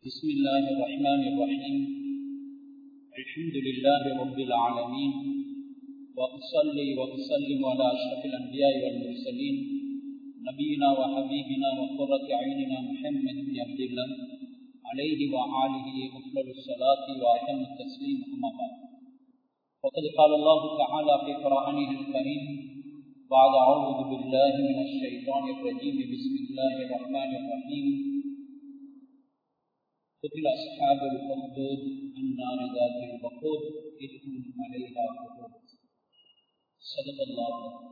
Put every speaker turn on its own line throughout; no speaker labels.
بسم الله الرحمن الرحيم الحمد لله رب العالمين وأصلي وأسلم على أشرف الأنبياء والمرسلين نبينا وحبيبنا وقرة عيننا محمد بن عبد الله عليه وآله أفضل الصلاة وأتم التسليم أما بعد وقد قال الله تعالى في قرآنه الكريم بعد أعوذ بالله من الشيطان الرجيم بسم الله الرحمن الرحيم قتل أصحاب الأخدود النار ذات الوقود إذ هم عليها قعود صدق الله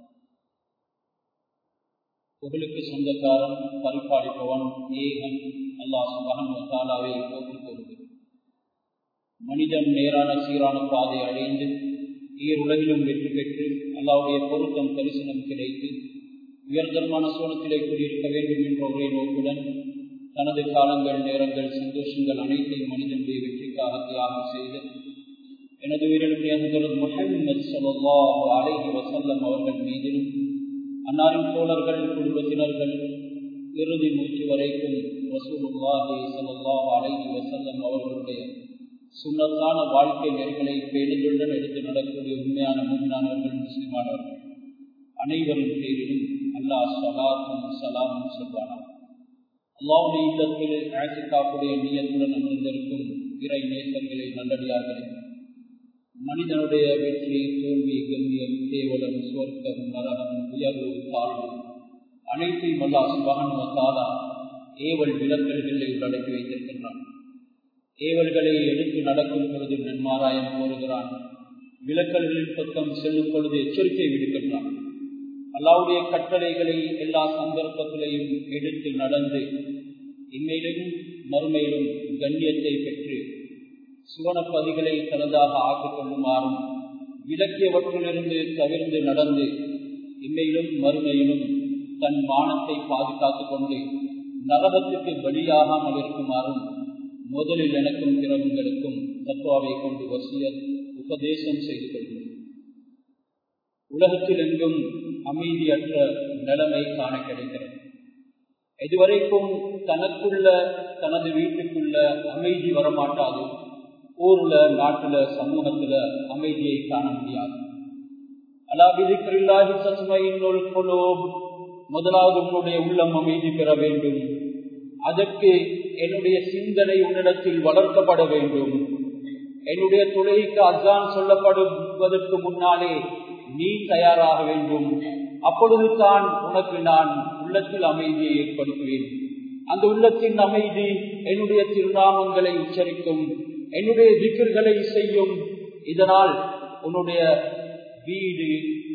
புகழுக்கு சொந்தக்காரன் பரிபாலிப்பவன் ஏகன் அல்லாஹ் சுபகன் தாலாவை போற்றி கூறுது மனிதன் நேரான சீரான பாதை அடைந்து ஈருலகிலும் வெற்றி பெற்று அல்லாவுடைய பொருத்தம் தரிசனம் கிடைத்து உயர்தரமான சோனத்திலே குடியிருக்க வேண்டும் என்ற ஒரே நோக்குடன் தனது காலங்கள் நேரங்கள் சந்தோஷங்கள் அனைத்தையும் மனிதனுடைய வெற்றிக்காக தியாகம் செய்து எனது உயிரிலும் நேர்ந்தது முஹம்மது சல்லாஹ் அலைஹி வசல்லம் அவர்கள் மீதிலும் அன்னாரின் தோழர்கள் குடும்பத்தினர்கள் இறுதி மூச்சு வரைக்கும் வசூலுல்லாஹி சல்லாஹ் அலைஹி வசல்லம் அவர்களுடைய சுண்ணத்தான வாழ்க்கை நெறிகளை பேணுதலுடன் எடுத்து நடக்கூடிய உண்மையான மூமினானவர்கள் முஸ்லிமானவர்கள் அனைவரின் பேரிலும் அல்லாஹ் சலாத்தும் சலாமும் சொல்வானார் அல்லாவுடைய இல்லத்தில் ஆசிக்காப்புடைய நீயத்துடன் அமர்ந்திருக்கும் இறை நேசர்களை நல்லடியார்களே மனிதனுடைய வெற்றி தோல்வி கண்ணியம் கேவலம் சுவர்க்கம் நரகம் உயர்வு தாழ்வு அனைத்தையும் அல்லா சுபகன் வந்தாலா ஏவல் விலக்கல்களை உள்ளடக்கி வைத்திருக்கின்றான் ஏவல்களை எடுத்து நடக்கும் பொழுது நன்மாராயம் கோருகிறான் விலக்கல்களின் பக்கம் செல்லும் பொழுது எச்சரிக்கை விடுக்கின்றான் அல்லாவுடைய கட்டளைகளை எல்லா சந்தர்ப்பத்திலையும் எடுத்து நடந்து இம்மையிலும் மறுமையிலும் கண்ணியத்தை பெற்று சுவனப்பதிகளை தனதாக ஆக்கிக் கொள்ளுமாறும் விலக்கியவற்றிலிருந்து தவிர்ந்து நடந்து இம்மையிலும் மறுமையிலும் தன் மானத்தை பாதுகாத்துக் கொண்டு நரகத்துக்கு பலியாகாமல் இருக்குமாறும் முதலில் எனக்கும் பிறகுங்களுக்கும் தத்துவாவை கொண்டு வசிய உபதேசம் செய்து கொள்கிறேன் உலகத்தில் எங்கும் அமைதியற்ற நிலைமை காண கிடைக்கிறது இதுவரைக்கும் தனக்குள்ள தனது வீட்டுக்குள்ள அமைதி வரமாட்டாது ஊர்ல நாட்டுல சமூகத்துல அமைதியை காண முடியாது அலாபிதிக்கில்லாஹி சசுமையினுள் கொலோப் முதலாவது உன்னுடைய உள்ளம் அமைதி பெற வேண்டும் அதற்கு என்னுடைய சிந்தனை உன்னிடத்தில் வளர்க்கப்பட வேண்டும் என்னுடைய தொழிலுக்கு அசான் சொல்லப்படுவதற்கு முன்னாலே நீ தயாராக வேண்டும் அப்பொழுது தான் உனக்கு நான் உள்ளத்தில் அமைதியை ஏற்படுத்துவேன் அந்த உள்ளத்தின் அமைதி என்னுடைய திருநாமங்களை உச்சரிக்கும் என்னுடைய திக்கர்களை செய்யும் இதனால் உன்னுடைய வீடு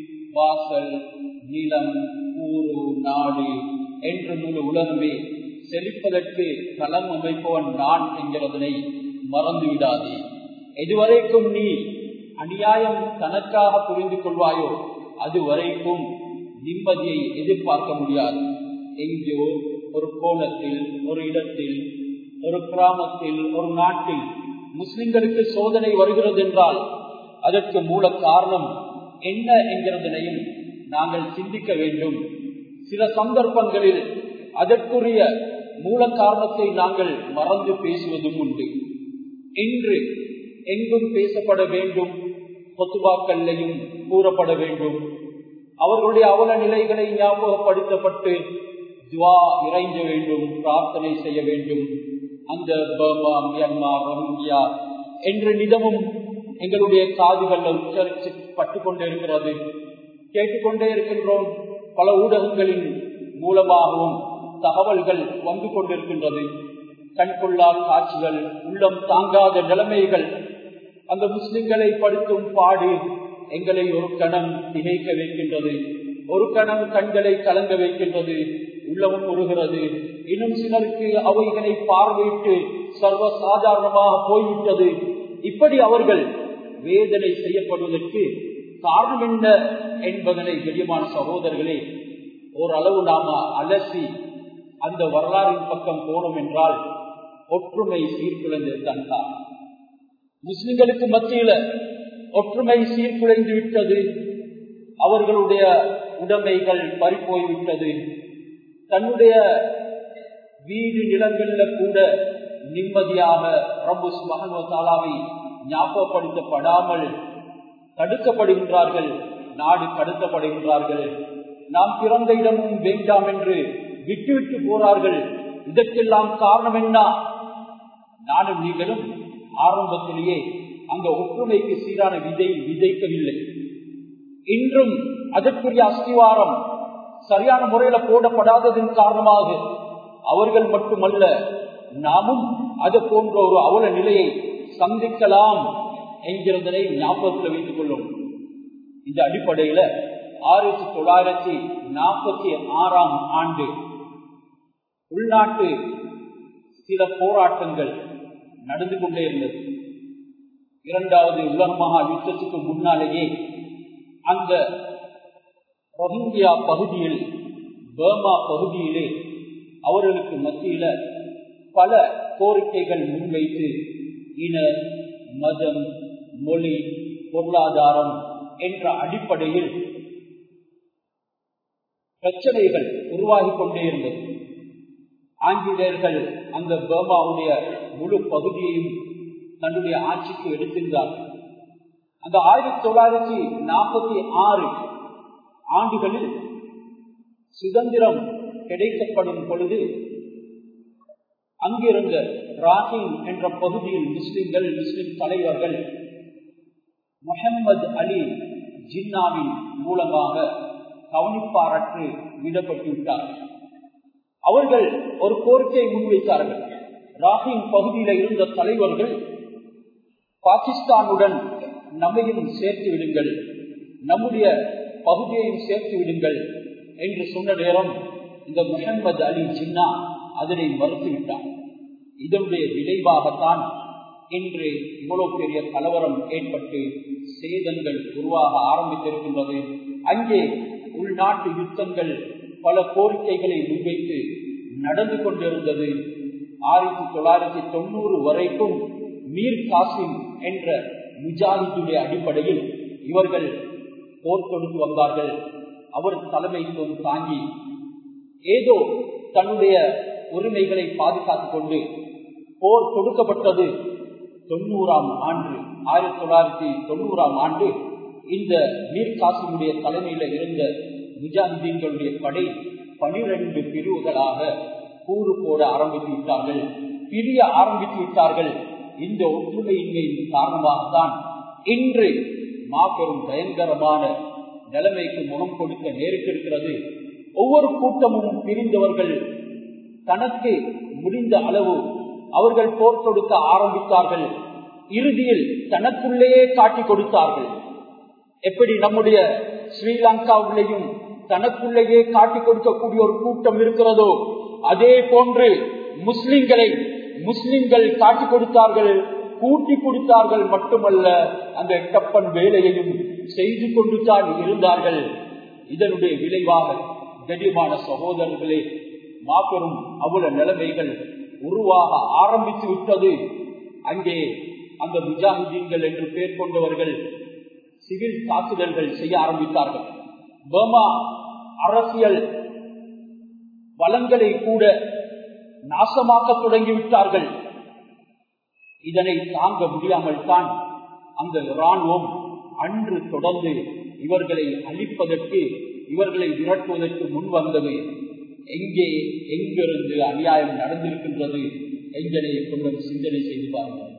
வாசல் நிலம் ஊரு நாடு என்று முழு உலகமே செழிப்பதற்கு களம் அமைப்பவன் நான் என்கிறதனை மறந்துவிடாதே இதுவரைக்கும் நீ அநியாயம் தனக்காக புரிந்து கொள்வாயோ அது வரைக்கும் நிம்மதியை எதிர்பார்க்க முடியாது எங்கேயோ ஒரு கோலத்தில் ஒரு இடத்தில் ஒரு கிராமத்தில் ஒரு நாட்டில் முஸ்லிம்களுக்கு சோதனை வருகிறது என்றால் அதற்கு மூல காரணம் என்ன என்கிறதனையும் நாங்கள் சிந்திக்க வேண்டும் சில சந்தர்ப்பங்களில் அதற்குரிய மூல காரணத்தை நாங்கள் மறந்து பேசுவதும் உண்டு இன்று எங்கும் பேசப்பட வேண்டும் பொத்துவாக்கல்லையும் கூறப்பட வேண்டும் அவர்களுடைய அவல நிலைகளை ஞாபகப்படுத்தப்பட்டு துவா இறைஞ்ச வேண்டும் பிரார்த்தனை செய்ய வேண்டும் அந்த பர்மா மியான்மார் ரோஹிங்கியா என்று நிதமும் எங்களுடைய காதுகளில் உச்சரித்து பட்டு கொண்டே இருக்கிறது கேட்டுக்கொண்டே இருக்கின்றோம் பல ஊடகங்களின் மூலமாகவும் தகவல்கள் வந்து கொண்டிருக்கின்றது கண்கொள்ளா காட்சிகள் உள்ளம் தாங்காத நிலைமைகள் அந்த முஸ்லிம்களை படுத்தும் பாடு எங்களை ஒரு கணம் திகைக்க வைக்கின்றது ஒரு கணம் கண்களை கலங்க வைக்கின்றது உள்ளமும் உருகிறது இன்னும் சிலருக்கு அவைகளை பார்வையிட்டு சர்வ சாதாரணமாக போய்விட்டது இப்படி அவர்கள் வேதனை செய்யப்படுவதற்கு காரணம் என்ன என்பதனை கெடியமான சகோதரர்களே ஓரளவு நாம அலசி அந்த வரலாறின் பக்கம் போனோம் என்றால் ஒற்றுமை சீர்குலைந்தது தன்தான் முஸ்லிம்களுக்கு மத்தியில ஒற்றுமை சீர்குலைந்து விட்டது அவர்களுடைய உடைமைகள் பறிப்போய்விட்டது தன்னுடைய வீடு நிலங்கள்ல கூட நிம்மதியாக ரபு மகன்வத்தாலாவை ஞாபகப்படுத்தப்படாமல் தடுக்கப்படுகின்றார்கள் நாடு கடத்தப்படுகின்றார்கள் நாம் பிறந்த இடமும் வேண்டாம் என்று விட்டுவிட்டு போறார்கள் இதற்கெல்லாம் காரணம் என்ன நானும் நீங்களும் ஆரம்பத்திலேயே அந்த ஒற்றுமைக்கு சீரான விதை விதைக்கவில்லை இன்றும் அதற்குரிய அஸ்திவாரம் சரியான முறையில போடப்படாததன் காரணமாக அவர்கள் மட்டுமல்ல நாமும் அது போன்ற ஒரு அவல நிலையை சந்திக்கலாம் என்கிறதனை ஞாபகத்தில் வைத்துக் கொள்ளும் இந்த அடிப்படையில ஆயிரத்தி தொள்ளாயிரத்தி நாற்பத்தி ஆறாம் ஆண்டு உள்நாட்டு சில போராட்டங்கள் நடந்து கொண்டே இருந்தது இரண்டாவது உலக மகா யுத்தத்துக்கு முன்னாலேயே அந்த ரோஹிங்கியா பகுதியில் பர்மா பகுதியிலே அவர்களுக்கு மத்தியில பல கோரிக்கைகள் முன்வைத்து இன மதம் மொழி பொருளாதாரம் என்ற அடிப்படையில் பிரச்சனைகள் உருவாகி கொண்டே இருந்தது ஆங்கிலேயர்கள் அந்த பர்மாவுடைய முழு பகுதியையும் தன்னுடைய ஆட்சிக்கு எடுத்திருந்தார்கள் அந்த ஆயிரத்தி தொள்ளாயிரத்தி நாற்பத்தி ஆறு ஆண்டுகளில் சுதந்திரம் கிடைக்கப்படும் பொழுது அங்கிருந்த ராஹின் என்ற பகுதியில் முஸ்லிம்கள் முஸ்லிம் தலைவர்கள் முகம்மது அலி ஜின்னாவின் மூலமாக கவனிப்பாரற்று விடப்பட்டு விட்டார்கள் அவர்கள் ஒரு கோரிக்கையை முன்வைத்தார்கள் ராஹின் பகுதியில இருந்த தலைவர்கள் பாகிஸ்தானுடன் நம்மையும் சேர்த்து விடுங்கள் நம்முடைய பகுதியையும் சேர்த்து விடுங்கள் என்று சொன்ன நேரம் இந்த முகமது அலி ஜின்னா அதனை மறுத்துவிட்டார் இதனுடைய விளைவாகத்தான் இன்று இவ்வளவு பெரிய கலவரம் ஏற்பட்டு சேதங்கள் உருவாக ஆரம்பித்திருக்கின்றது அங்கே உள்நாட்டு யுத்தங்கள் பல கோரிக்கைகளை முன்வைத்து நடந்து கொண்டிருந்தது ஆயிரத்தி தொள்ளாயிரத்தி தொண்ணூறு வரைக்கும் மீர் காசிம் என்ற முஜாஹிதுடைய அடிப்படையில் இவர்கள் போர் தொடுத்து வந்தார்கள் அவர் தலைமைத்துவம் தாங்கி ஏதோ தன்னுடைய உரிமைகளை பாதுகாத்துக் கொண்டு போர் தொடுக்கப்பட்டது தொண்ணூறாம் ஆண்டு ஆயிரத்தி தொள்ளாயிரத்தி தொண்ணூறாம் ஆண்டு இந்த மீர் காசிமுடைய தலைமையில இருந்த முஜாஹிதீன்களுடைய படை பனிரெண்டு பிரிவுகளாக கூறு போட ஆரம்பித்து விட்டார்கள் பிரிய ஆரம்பித்து விட்டார்கள் இந்த ஒற்றுமையின்மையின் காரணமாகத்தான் இன்று மாபெரும் பயங்கரமான நிலைமைக்கு முகம் கொடுக்க நேரிட்டிருக்கிறது ஒவ்வொரு கூட்டமும் பிரிந்தவர்கள் தனக்கு முடிந்த அளவு அவர்கள் போர் தொடுக்க ஆரம்பித்தார்கள் இறுதியில் தனக்குள்ளேயே காட்டி கொடுத்தார்கள் எப்படி நம்முடைய ஸ்ரீலங்காவிலேயும் தனக்குள்ளேயே காட்டி கொடுக்கக்கூடிய ஒரு கூட்டம் இருக்கிறதோ அதே போன்று முஸ்லிம்களை முஸ்லிம்கள் காட்டி கொடுத்தார்கள் கூட்டி கொடுத்தார்கள் மட்டுமல்ல அந்த கப்பன் வேலையையும் செய்து கொண்டு தான் இருந்தார்கள் இதனுடைய விளைவாக கடிமான சகோதரர்களே மாபெரும் அவ்வளவு நிலைமைகள் உருவாக ஆரம்பித்து விட்டது அங்கே அந்த முஜாஹிதீன்கள் என்று பெயர் கொண்டவர்கள் சிவில் தாக்குதல்கள் செய்ய ஆரம்பித்தார்கள் பர்மா அரசியல் வளங்களை கூட நாசமாக்க தொடங்கிவிட்டார்கள் இதனை தாங்க முடியாமல் தான் அந்த இராணுவம் அன்று தொடர்ந்து இவர்களை அழிப்பதற்கு இவர்களை விரட்டுவதற்கு முன் வந்தது எங்கே எங்கிருந்து அநியாயம் நடந்திருக்கின்றது எங்களை கொஞ்சம் சிந்தனை செய்து பாருங்கள்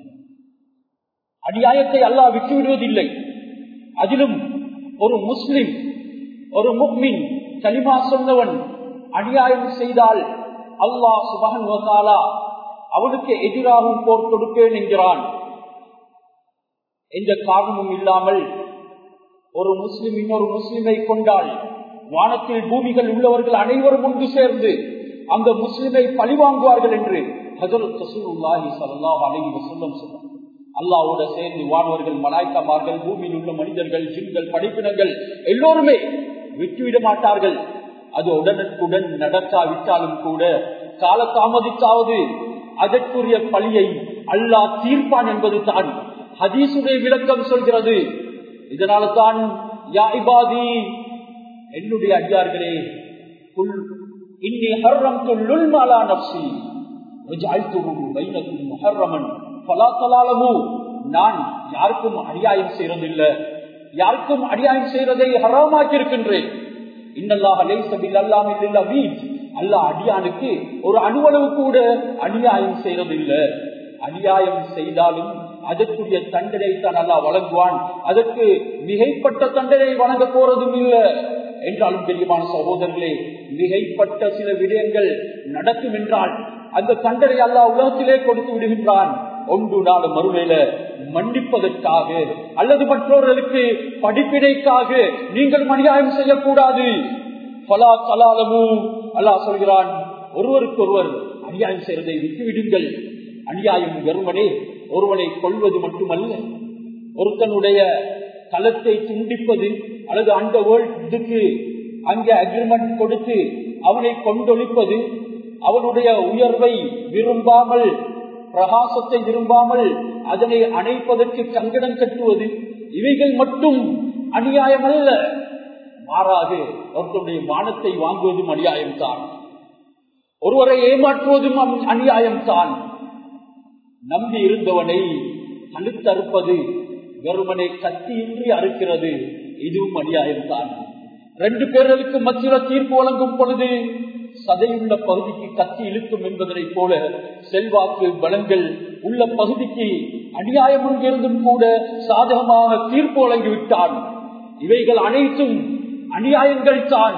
அநியாயத்தை அல்லாஹ் விட்டுவிடுவதில்லை அதிலும் ஒரு முஸ்லிம் ஒரு முக்மின் கலிமா சொன்னவன் அநியாயம் செய்தால் அல்லாஹ் சுபகன் வசாலா அவனுக்கு எதிராகவும் போர் கொடுப்பேன் என்கிறான் எந்த காரணமும் இல்லாமல் ஒரு முஸ்லிம் இன்னொரு முஸ்லிமை கொண்டால் வானத்தில் பூமிகள் உள்ளவர்கள் அனைவரும் ஒன்று சேர்ந்து அந்த முஸ்லிமை பழிவாங்குவார்கள் என்று ஹசரத் ரசூலுல்லாஹி ஸல்லல்லாஹு அலைஹி வஸல்லம் சொன்னார் அல்லாஹ்வோட சேர்ந்து வாழ்வர்கள் மலாய்க்காமார்கள் பூமியில் உள்ள மனிதர்கள் ஜின்கள் படைப்பினங்கள் எல்லோருமே விட்டுவிட மாட்டார்கள் அது உடனுக்குடன் நடக்காவிட்டாலும் கூட கால தாமதித்தாவது அதற்குரிய பழியை அல்லாஹ் தீர்ப்பான் என்பது தான் ஹதீசுடைய விளக்கம் சொல்கிறது இதனால தான் யா இபாதி என்னுடைய அடியார்களே இன்னி ஹர்ரம் துல்லுல் மாலா நப்சி நான் யாருக்கும் அநியாயம் செய்யறதில்லை யாருக்கும் அநியாயம் செய்யறதை ஹராமாக்கி இருக்கின்றேன் அல்ல அடியானுக்கு ஒரு அணுவளவு கூட அநியாயம் செய்யறதில்லை அநியாயம் செய்தாலும் அதற்குரிய தண்டனை தான் அல்லா வழங்குவான் அதற்கு மிகைப்பட்ட தண்டனை வழங்க போறதும் இல்லை என்றாலும் பெரியமான சகோதரர்களே மிகைப்பட்ட சில விடயங்கள் நடக்கும் என்றால் அந்த தண்டனை அல்லா உலகத்திலே கொடுத்து விடுகின்றான் ஒன்று நாள் மறுமையில மன்னிப்பதற்காக அல்லது மற்றவர்களுக்கு படிப்பினைக்காக நீங்கள் அநியாயம் செய்யக்கூடாது பலா கலாலமும் அல்லா சொல்கிறான் ஒருவருக்கு ஒருவர் அநியாயம் செய்வதை விட்டுவிடுங்கள் அநியாயம் வெறுமனே ஒருவனை கொள்வது மட்டுமல்ல ஒருத்தனுடைய களத்தை துண்டிப்பது அல்லது அந்த வேர்ல்டுக்கு அங்கே அக்ரிமெண்ட் கொடுத்து அவனை கொண்டொழிப்பது அவனுடைய உயர்வை விரும்பாமல் பிரகாசத்தை விரும்பாமல் அதனை அணைப்பதற்கு கங்கடம் கட்டுவது இவைகள் மட்டும் அநியாயம் அல்ல மாறாக ஒருத்தருடைய மானத்தை வாங்குவதும் அநியாயம்தான் ஒருவரை ஏமாற்றுவதும் அநியாயம்தான் நம்பி இருந்தவனை அழுத்தறுப்பது வெறுமனை கத்தியின்றி அறுக்கிறது இதுவும் அநியாயம்தான் ரெண்டு பேர்களுக்கு மத்தியில் தீர்ப்பு வழங்கும் பொழுது சதையுள்ள பகுதிக்கு கத்தி இழுக்கும் என்பதனை போல செல்வாக்கு பலங்கள் உள்ள பகுதிக்கு அநியாயம் இருந்தும் கூட சாதகமாக தீர்ப்பு வழங்கிவிட்டான் இவைகள் அனைத்தும் அநியாயங்கள் தான்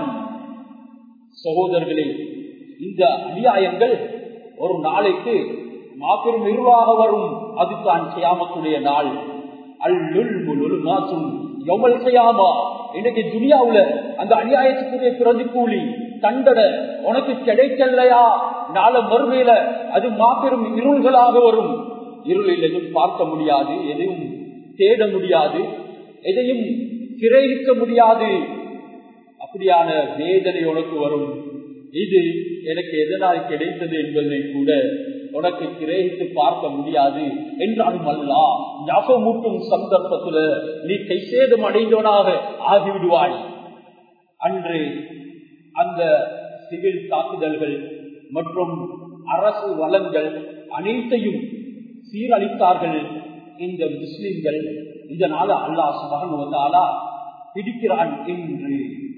சகோதரர்களே இந்த அநியாயங்கள் ஒரு நாளைக்கு மாபெரும் நிர்வாக வரும் அதுதான் கியாமத்துடைய நாள் அல்லுல் முழு மாசும் எவ்வளவு செய்யாமா இன்னைக்கு துனியாவுல அந்த அநியாயத்துக்குரிய பிரதி கூலி தண்டனை உனக்கு கிடைக்கலையா நாள மறுமையில அது மாபெரும் இருள்களாக வரும் இருளில் எதுவும் பார்க்க முடியாது எதையும் தேட முடியாது எதையும் கிரகிக்க முடியாது அப்படியான வேதனை உனக்கு வரும் இது எனக்கு எதனால் கிடைத்தது என்பதை கூட உனக்கு கிரகித்து பார்க்க முடியாது என்றாலும் அல்லா ஞாபகமூட்டும் சந்தர்ப்பத்துல நீ கை சேதம் அடைந்தவனாக ஆகிவிடுவாய் அன்று அந்த சிவில் தாக்குதல்கள் மற்றும் அரசு வளங்கள் அனைத்தையும் சீரழித்தார்கள் இந்த முஸ்லிம்கள் இதனால அல்லாஹ் சுபகனுவதாலா பிடிக்கிறான் என்று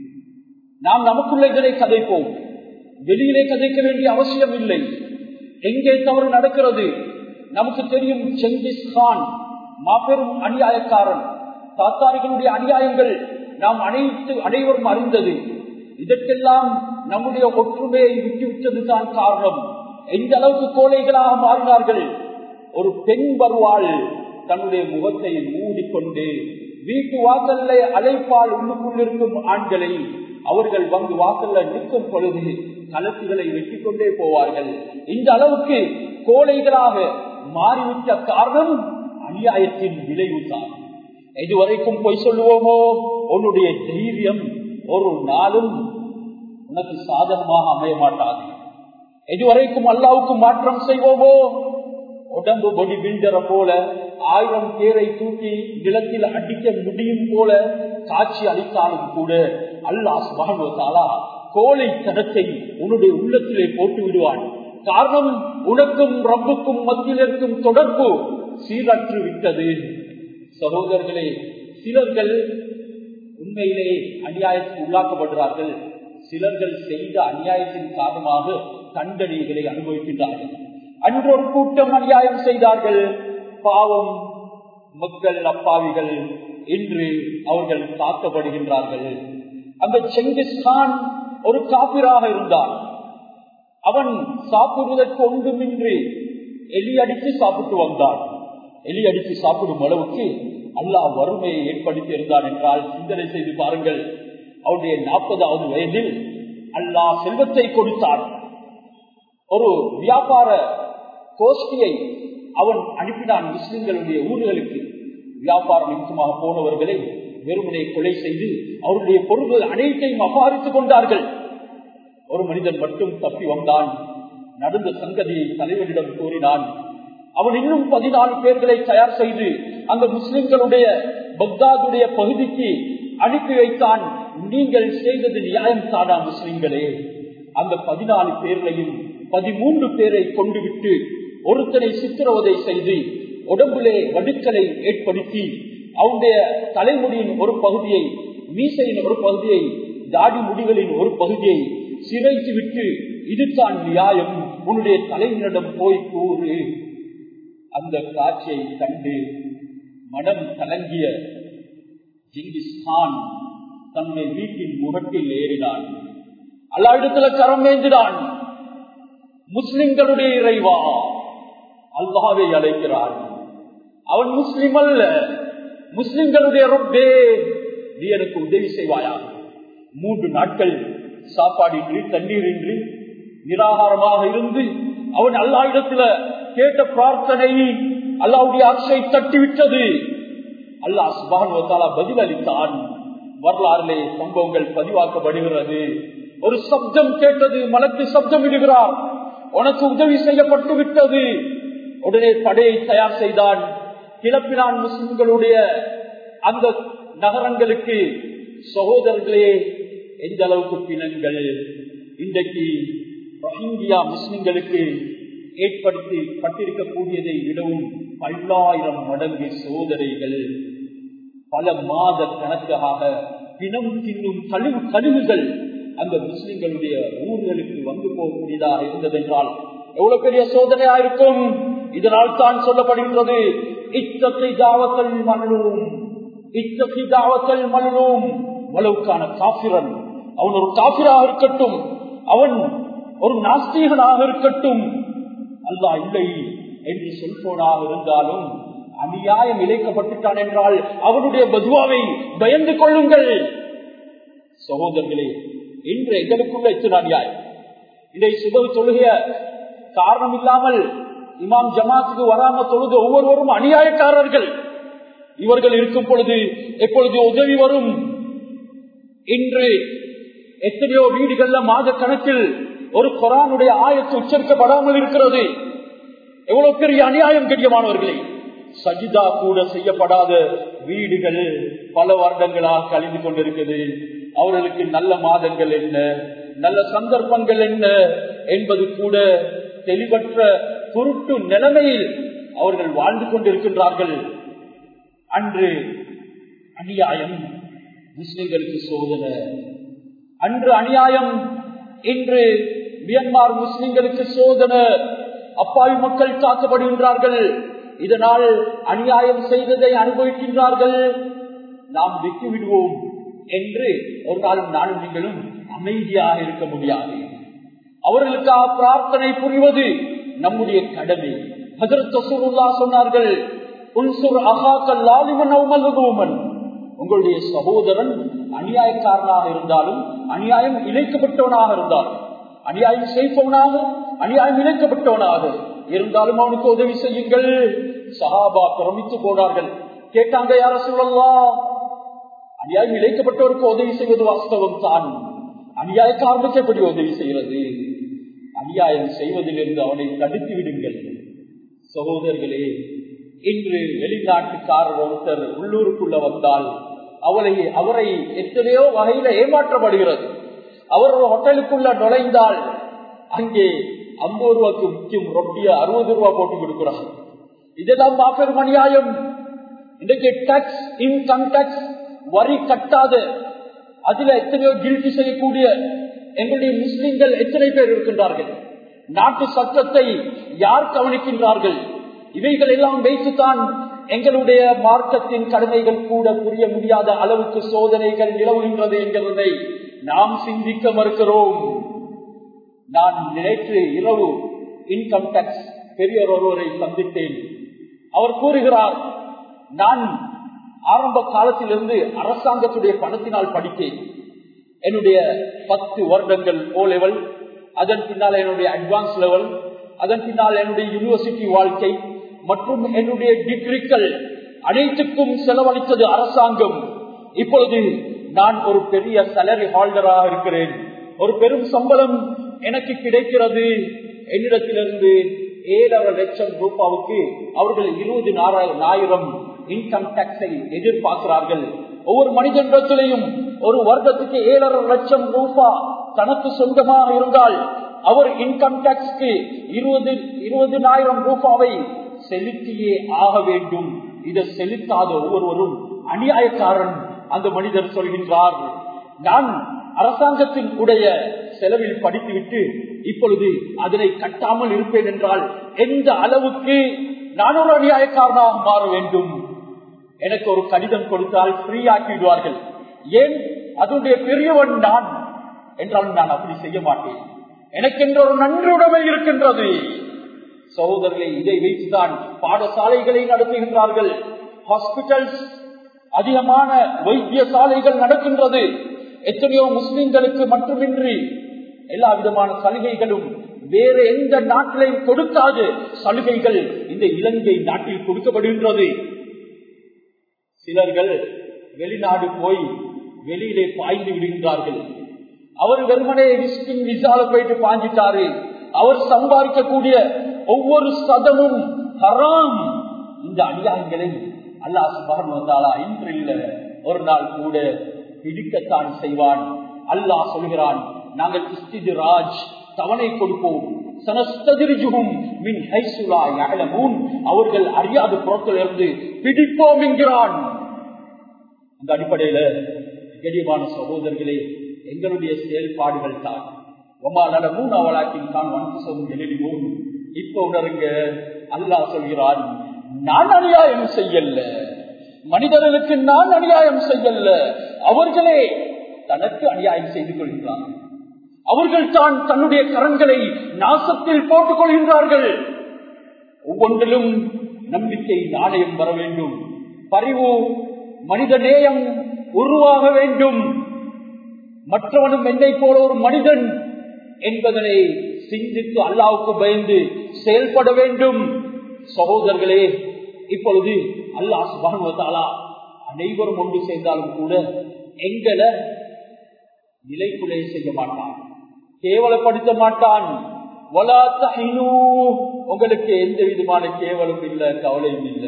நாம் நமக்குள்ள இதனை கதைப்போம் வெளியிலே கதைக்க வேண்டிய அவசியம் இல்லை எங்கே தவறு நடக்கிறது நமக்கு தெரியும் செங்கிஸ் கான் மாபெரும் அநியாயக்காரன் தாத்தாரிகளுடைய அநியாயங்கள் நாம் அனைத்து அனைவரும் அறிந்தது இதற்கெல்லாம் நம்முடைய ஒற்றுமையை விட்டுவிட்டது தான் காரணம் எந்த அளவுக்கு கோழைகளாக மாறினார்கள் ஒரு பெண் வருவாள் தன்னுடைய முகத்தை மூடிக்கொண்டு வீட்டு வாசல்ல அழைப்பால் உள்ளுக்குள்ளிருக்கும் ஆண்களை அவர்கள் வந்து வாசல்ல நிற்கும் பொழுது கலத்துகளை வெட்டி கொண்டே போவார்கள் இந்த அளவுக்கு கோழைகளாக மாறிவிட்ட காரணம் அநியாயத்தின் விளைவுதான் இதுவரைக்கும் பொய் சொல்லுவோமோ உன்னுடைய தைரியம் ஒரு நாளும் உனக்கு சாதகமாக அமைய மாட்டாது இதுவரைக்கும் அல்லாவுக்கு மாற்றம் செய்வோமோ உடம்பு பொடி பில்டரை போல ஆயிரம் பேரை தூக்கி நிலத்தில் அடிக்க முடியும் போல காட்சி அளித்தாலும் கூட அல்லாஹ் சுபானுவத்தாலா கோழை தடத்தை உன்னுடைய உள்ளத்திலே போட்டு விடுவான் காரணம் உனக்கும் ரப்புக்கும் மத்தியில் இருக்கும் தொடர்பு சீரற்று விட்டது சகோதரர்களே சிலர்கள் உண்மையிலே அநியாயத்துக்கு உள்ளாக்கப்படுகிறார்கள் சிலர்கள் செய்த அநியாயத்தின் காரணமாக தண்டனைகளை அனுபவிக்கின்றார்கள் அன்றொரு கூட்டம் அநியாயம் செய்தார்கள் பாவம் மக்கள் அப்பாவிகள் இன்று அவர்கள் தாக்கப்படுகின்றார்கள் அந்த செங்கிஸ்கான் ஒரு காபிராக இருந்தான் அவன் சாப்பிடுவதற்கு ஒன்றுமின்றி எலி அடித்து சாப்பிட்டு வந்தான் எலி அடித்து சாப்பிடும் அளவுக்கு அல்லாஹ் வறுமையை ஏற்படுத்தி இருந்தான் என்றால் சிந்தனை செய்து பாருங்கள் அவருடைய நாற்பதாவது வயதில் அல்லாஹ் செல்வத்தை கொடுத்தான் ஒரு வியாபார கோஷ்டியை அவன் அனுப்பினான் முஸ்லிம்களுடைய ஊர்களுக்கு வியாபாரம் நிமித்தமாக போனவர்களை வெறுமனை கொலை செய்து அவருடைய பொருள்கள் அனைத்தையும் அபாரித்துக் கொண்டார்கள் ஒரு மனிதன் மட்டும் தப்பி வந்தான் நடந்த சங்கதியை தலைவரிடம் கூறினான் அவன் இன்னும் பதினாலு பேர்களை தயார் செய்து அந்த முஸ்லிம்களுடைய பக்தாதுடைய பகுதிக்கு அனுப்பி வைத்தான் நீங்கள் செய்தது நியாயம் தானா முஸ்லிம்களே அந்த பதினாலு பேர்களையும் பதிமூன்று பேரை கொண்டு விட்டு ஒருத்தனை சித்திரவதை செய்து உடம்பிலே வடுக்களை ஏற்படுத்தி அவனுடைய தலைமுடியின் ஒரு பகுதியை மீசையின் ஒரு பகுதியை தாடி முடிகளின் ஒரு பகுதியை சிரைத்து விட்டு இதுதான் நியாயம் உன்னுடைய தலைவனிடம் போய் கூறு அந்த காட்சியை கண்டு மனம் கலங்கிய ஜிங்கிஸ்கான் தன்னுடைய வீட்டின் முகத்தில் ஏறினான் அல்லா இடத்துல கரம் ஏந்தினான் முஸ்லிம்களுடைய இறைவா அல்லாவை அழைக்கிறான் அவன் முஸ்லிம் அல்ல முஸ்லிம்களுடைய ரொம்பே நீ எனக்கு உதவி செய்வாயாக மூன்று நாட்கள் சாப்பாடின்றி தண்ணீரின்றி நிராகாரமாக இருந்து அவன் அல்லா இடத்துல கேட்ட பிரார்த்தனை அல்லாவுடைய ஆட்சியை தட்டிவிட்டது அல்லாஹ் சுபானுவத்தாலா பதில் அளித்தான் வரலாறுலே சம்பவங்கள் பதிவாக்கப்படுகிறது ஒரு சப்தம் கேட்டது மனத்து சப்தம் இடுகிறார் உனக்கு உதவி செய்யப்பட்டு விட்டது உடனே படையை தயார் செய்தான் கிளப்பினான் முஸ்லிம்களுடைய அந்த நகரங்களுக்கு சகோதரர்களே எந்த அளவுக்கு பிணங்கள் இன்றைக்கு ரோஹிங்கியா முஸ்லிம்களுக்கு ஏற்படுத்தி பட்டிருக்கக்கூடியதை விடவும் பல்லாயிரம் மடங்கு சோதனைகள் பல மாத கணக்காக பிணம் தின்னும் கழிவு கழிவுகள் அந்த முஸ்லிம்களுடைய ஊர்களுக்கு வந்து போகக்கூடியதாக இருந்ததென்றால் எவ்வளவு பெரிய சோதனையா இருக்கும் இதனால் தான் சொல்லப்படுகின்றது இத்தகை தாவத்தல் மண்ணும் இத்தகை தாவத்தல் மண்ணும் வளவுக்கான காபிரன் அவன் ஒரு காபிராக இருக்கட்டும் அவன் ஒரு நாஸ்திகனாக இருக்கட்டும் அல்லா இல்லை என்று சொல்போனாக இருந்தாலும் அநியாயம் இழைக்கப்பட்டுட்டான் என்றால் அவனுடைய பதுவாவை பயந்து கொள்ளுங்கள் சகோதரர்களே இன்று எங்களுக்குள்ள எத்தனை அநியாயம் இதை சுபகு தொழுகிய காரணம் இல்லாமல் இமாம் ஜமாத்துக்கு வராம தொழுது ஒவ்வொருவரும் அநியாயக்காரர்கள் இவர்கள் இருக்கும் பொழுது எப்பொழுது உதவி வரும் இன்று எத்தனையோ வீடுகள்ல மாத கணக்கில் ஒரு கொரானுடைய ஆயத்து உச்சரிக்கப்படாமல் இருக்கிறது எவ்வளவு பெரிய அநியாயம் கண்ணியமானவர்களே சஜிதா கூட செய்யப்படாத வீடுகள் பல வருடங்களாக கழிந்து கொண்டிருக்கிறது அவர்களுக்கு நல்ல மாதங்கள் என்ன நல்ல சந்தர்ப்பங்கள் என்ன என்பது கூட தெளிவற்ற குருட்டு நிலைமையில் அவர்கள் வாழ்ந்து கொண்டிருக்கின்றார்கள் அன்று அநியாயம் முஸ்லிம்களுக்கு சோதனை அன்று அநியாயம் இன்று மியன்மார் முஸ்லிம்களுக்கு சோதனை அப்பாவி மக்கள் தாக்கப்படுகின்றார்கள் இதனால் அநியாயம் செய்ததை அனுபவிக்கின்றார்கள் நாம் விட்டு விடுவோம் என்று ஒரு நாள் நானும் நீங்களும் அமைதியாக இருக்க முடியாது அவர்களுக்காக பிரார்த்தனை புரிவது நம்முடைய கடமை சொன்னார்கள் உங்களுடைய சகோதரன் அநியாயக்காரனாக இருந்தாலும் அநியாயம் இழைக்கப்பட்டவனாக இருந்தாலும் அநியாயம் செய்பவனாக அநியாயம் இழைக்கப்பட்டவனாக இருந்தாலும் அவனுக்கு உதவி செய்யுங்கள் சஹாபா பிரமித்து போனார்கள் கேட்டாங்க யார சொல்லலாம் அநியாயம் இழைக்கப்பட்டவருக்கு உதவி செய்வது வாஸ்தவம் தான் அநியாயக்காரனுக்கு எப்படி உதவி செய்வது அநியாயம் செய்வதிலிருந்து அவனை தடுத்து விடுங்கள் சகோதரர்களே இன்று வெளிநாட்டுக்காரர் ஒருத்தர் உள்ளூருக்குள்ள வந்தால் அவளை அவரை எத்தனையோ வகையில ஏமாற்றப்படுகிறது அவர் ஒரு ஹோட்டலுக்குள்ள நுழைந்தால் அங்கே ஐம்பது ரூபாய்க்கு முக்கியம் ரொட்டிய அறுபது ரூபாய் போட்டு கொடுக்கிறார் இதெல்லாம் மாபெரும் அநியாயம் இன்றைக்கு டாக்ஸ் இன்கம் டாக்ஸ் வரி கட்டாத அதுல எத்தனையோ கில்ட்டி செய்யக்கூடிய எங்களுடைய முஸ்லிம்கள் எத்தனை பேர் இருக்கின்றார்கள் நாட்டு சட்டத்தை யார் கவனிக்கின்றார்கள் இவைகள் எல்லாம் வைத்துத்தான் எங்களுடைய மார்க்கத்தின் கடமைகள் கூட புரிய முடியாத அளவுக்கு சோதனைகள் நிலவுகின்றது என்கிறதை நாம் சிந்திக்க மறுக்கிறோம் நான் நேற்று இரவு இன்கம் டாக்ஸ் பெரியவர் ஒருவரை சந்தித்தேன் அவர் கூறுகிறார் நான் ஆரம்ப காலத்திலிருந்து அரசாங்கத்துடைய பணத்தினால் படித்தேன் என்னுடைய பத்து வருடங்கள் ஓ லெவல் அதன் பின்னால் என்னுடைய அட்வான்ஸ் லெவல் அதன் பின்னால் என்னுடைய யூனிவர்சிட்டி வாழ்க்கை மற்றும் என்னுடைய டிகிரிகள் அனைத்துக்கும் செலவழித்தது அரசாங்கம் இப்பொழுது நான் ஒரு பெரிய சலரி ஹோல்டராக இருக்கிறேன் ஒரு பெரும் சம்பளம் எனக்கு கிடைக்கிறது என்னிடத்திலிருந்து ஏழரை லட்சம் ரூபாவுக்கு அவர்கள் இருபது ஆயிரம் இன்கம் டாக்ஸை எதிர்பார்க்கிறார்கள் ஒவ்வொரு மனிதனிடத்திலையும் ஒரு வருடத்துக்கு ஏழரை லட்சம் ரூபாய் தனக்கு சொந்தமாக இருந்தால் அவர் இன்கம் டாக்ஸ்க்கு இருபது இருபதினாயிரம் ரூபாவை செலுத்தியே ஆக வேண்டும் இதை செலுத்தாத ஒவ்வொருவரும் அநியாயக்காரன் அந்த மனிதர் சொல்கின்றார் நான் அரசாங்கத்தின் உடைய செலவில் படித்துவிட்டு இப்பொழுது அதனை கட்டாமல் இருப்பேன் என்றால் எந்த அளவுக்கு நான் ஒரு அநியாயக்காரனாக மாற வேண்டும் எனக்கு ஒரு கடிதம் கொடுத்தால் ஃப்ரீ ஆக்கிவிடுவார்கள் ஏன் அதனுடைய பெரியவன் நான் என்றால் நான் அப்படி செய்ய மாட்டேன் எனக்கென்ற ஒரு நன்றுடைமை இருக்கின்றது சகோதரர்களை இதை வைத்துதான் பாடசாலைகளை நடத்துகின்றார்கள் ஹாஸ்பிட்டல்ஸ் அதிகமான வைத்தியசாலைகள் நடக்கின்றது எத்தனையோ முஸ்லிம்களுக்கு மட்டுமின்றி எல்லா விதமான சலுகைகளும் வேற எந்த நாட்டிலையும் கொடுக்காத சலுகைகள் இந்த இலங்கை நாட்டில் கொடுக்கப்படுகின்றது சிலர்கள் வெளிநாடு போய் வெளியிலே பாய்ந்து விடுகின்றார்கள் அவர் வெறுமனே விசிட்டிங் விசால போயிட்டு பாஞ்சிட்டாரு அவர் சம்பாதிக்கக்கூடிய ஒவ்வொரு சதமும் ஹராம் இந்த அநியாயங்களை அல்லாஹ் சுபான் வந்தாலா இன்று இல்ல ஒரு நாள் கூட பிடிக்கத்தான் செய்வான் அல்லாஹ் சொல்கிறான் நாங்கள் இஸ்திராஜ் தவணை கொடுப்போம் அவர்கள் அறியாத புறத்தில் இருந்து பிடிப்போம் என்கிறான் அந்த அடிப்படையில கடிவான சகோதரர்களே எங்களுடைய செயல்பாடுகள் தான் ஒமாநலமும் அவளாக்கின் தான் வன்புசமும் எழுதிவோம் இப்ப உணருங்க அல்லாஹ் சொல்கிறான் நான் அநியாயம் செய்யல மனிதர்களுக்கு நான் அநியாயம் செய்யல அவர்களே தனக்கு அநியாயம் செய்து கொள்கிறார்கள் அவர்கள் தான் தன்னுடைய கரங்களை நாசத்தில் போட்டுக் கொள்கின்றார்கள் ஒவ்வொன்றிலும் நம்பிக்கை நாணயம் வர வேண்டும் பரிவு மனித நேயம் உருவாக வேண்டும் மற்றவனும் என்னை போல ஒரு மனிதன் என்பதனை சிந்தித்து அல்லாவுக்கு பயந்து செயல்பட வேண்டும் சகோதரர்களே இப்பொழுது அல்லாஹ் சுபானுவத்தாலா அனைவரும் ஒன்று சேர்ந்தாலும் கூட எங்களை நிலைக்குள்ளே செய்ய மாட்டான் கேவலப்படுத்த மாட்டான் உங்களுக்கு எந்த விதமான கேவலும் இல்ல கவலையும் இல்ல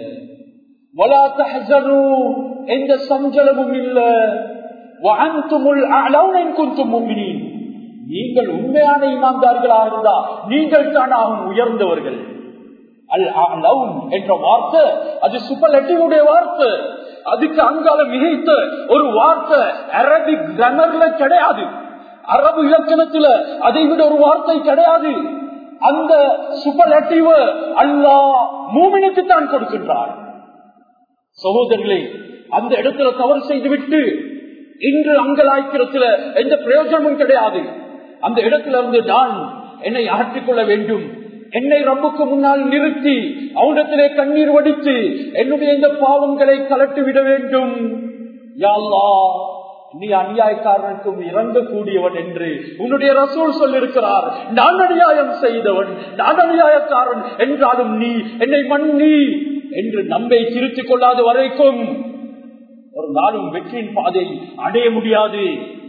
எந்த சஞ்சலமும் இல்ல நீங்கள் உண்மையான இமாந்தார்களாக இருந்தா நீங்கள் தான் ஆகும் உயர்ந்தவர்கள் அல் அலவுன் என்ற வார்த்தை அது சுப்பலட்டினுடைய வார்த்தை அதுக்கு அங்கால மிகைத்த ஒரு வார்த்தை அரபிக் கிரமர்ல கிடையாது அரபு இலக்கணத்துல அதை விட ஒரு வார்த்தை கிடையாது அந்த சுப்பலட்டிவ அல்லா மூமினுக்கு தான் கொடுக்கின்றார் சகோதரர்களே அந்த இடத்துல தவறு செய்துவிட்டு இன்று அங்கலாய்க்கிறதுல எந்த பிரயோஜனமும் கிடையாது அந்த இடத்துல இருந்து நான் என்னை அகற்றிக் கொள்ள வேண்டும் என்னை ரப்புக்கு முன்னால் நிறுத்தி அவனிடத்திலே கண்ணீர் வடித்து என்னுடைய இந்த பாவங்களை கலட்டி விட வேண்டும் யாழ்லா நீ அநியாயக்காரனுக்கும் இறங்கக்கூடியவன் என்று உன்னுடைய ரசூல் சொல்லிருக்கிறார் நான் அநியாயம் செய்தவன் நான் அநியாயக்காரன் என்றாலும் நீ என்னை மன்னி என்று நம்பை திருத்திக் கொள்ளாத வரைக்கும் ஒரு நாளும் வெற்றியின் பாதை அடைய முடியாது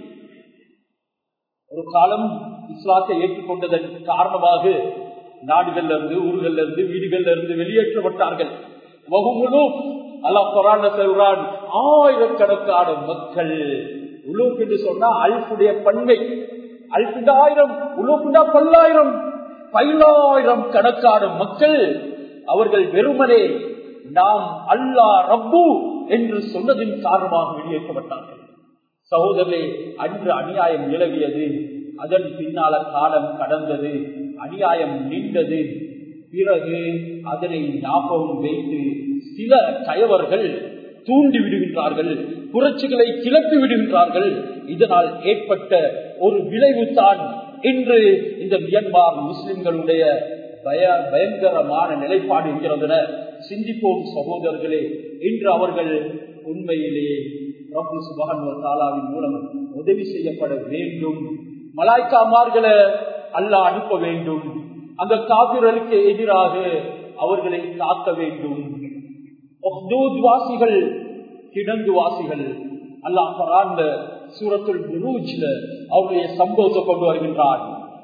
ஒரு காலம் இஸ்லாத்தை ஏற்றுக்கொண்டதன் காரணமாக நாடுகள்ல இருந்து ஊர்கள்ல இருந்து வீடுகள்ல இருந்து வெளியேற்றப்பட்டார்கள் அல்லாஹ் குரான் சொல்றான் ஆயிரக்கணக்கான மக்கள் உலூப் என்று சொன்னா அல்புடைய பன்மை அல்புடாயிரம் உலூப்புடா பல்லாயிரம் பல்லாயிரம் கணக்கான மக்கள் அவர்கள் வெறுமனே நாம் அல்லா ரப்பு என்று சொன்னதின் காரணமாக வெளியேற்றப்பட்டார்கள் சகோதரே அன்று அநியாயம் நிலவியது அதன் பின்னால காலம் கடந்தது அநியாயம் நீண்டது பிறகு அதனை ஞாபகம் வைத்து சில கயவர்கள் தூண்டி விடுகின்றார்கள் புரட்சிகளை கிளப்பி விடுகின்றார்கள் இதனால் ஏற்பட்ட ஒரு விளைவு தான் இன்று இந்த மியன்மார் முஸ்லிம்களுடைய பய பயங்கரமான நிலைப்பாடு என்கிறதுன சிந்திப்போம் சகோதரர்களே இன்று அவர்கள் உண்மையிலே ரப்பு சுபகன் தாலாவின் மூலம் உதவி செய்யப்பட வேண்டும் மலாய்க்காமார்களை அல்ல அனுப்ப வேண்டும் அந்த காபிர்களுக்கு எதிராக அவர்களை காக்க வேண்டும் வாசிகள் கிடங்கு வாசிகள் அல்லாஹ் பராந்த சூரத்துல் குரூஜ்ல அவருடைய சம்பவத்தை கொண்டு வருகின்றார்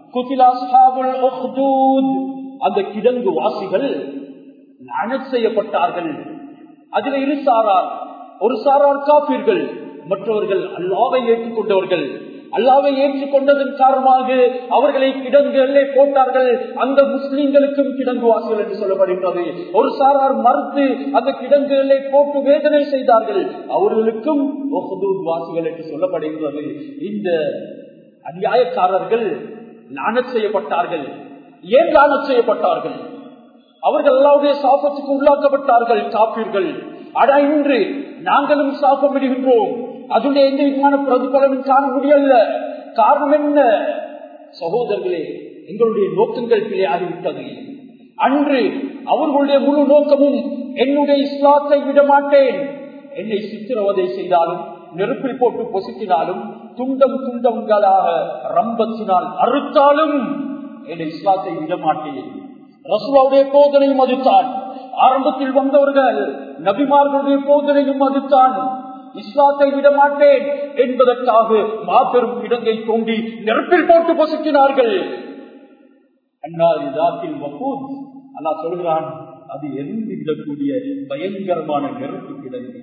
அந்த கிடங்கு வாசிகள் அனட் செய்யப்பட்டார்கள் அதில் இரு சாரார் ஒரு சாரார் காப்பீர்கள் மற்றவர்கள் அல்லாவை ஏற்றுக்கொண்டவர்கள் அல்லாவை ஏற்றுக்கொண்டதன் காரணமாக அவர்களை கிடங்குகளே போட்டார்கள் அந்த முஸ்லிம்களுக்கும் கிடங்கு வாசல் என்று சொல்லப்படுகிறது ஒரு சாரார் மறுத்து அந்த கிடங்குகளை போட்டு வேதனை செய்தார்கள் அவர்களுக்கும் வாசிகள் என்று சொல்லப்படுகிறது இந்த அநியாயக்காரர்கள் லானத் செய்யப்பட்டார்கள் ஏன் லானத் செய்யப்பட்டார்கள் அவர்கள் அல்லாவுடைய சாபத்துக்கு உள்ளாக்கப்பட்டார்கள் காப்பீர்கள் அடா இன்று நாங்களும் சாபம் விடுகின்றோம் அதுடைய எந்த விதமான பிரதிபலனும் காண முடியல காரணம் என்ன சகோதரர்களே எங்களுடைய நோக்கங்கள் பிழையாகிவிட்டது அன்று அவர்களுடைய முழு நோக்கமும் என்னுடைய இஸ்லாத்தை விட மாட்டேன் என்னை சித்திரவதை செய்தாலும் நெருப்பில் போட்டு பொசுக்கினாலும் துண்டம் துண்டங்களாக ரம்பத்தினால் அறுத்தாலும் என்னை இஸ்லாத்தை விட மாட்டேன் ரசுவாவுடைய போதனையும் அதுதான் ஆரம்பத்தில் வந்தவர்கள் நபிமார்களுடைய போதனையும் அதுதான் இஸ்லாத்தை விட மாட்டேன் என்பதற்காக மாபெரும் இடங்கை தோண்டி நெருப்பில் போட்டு பொசுக்கினார்கள் அல்லா சொல்கிறான் அது எரிந்து விடக்கூடிய பயங்கரமான நெருப்பு கிடங்கு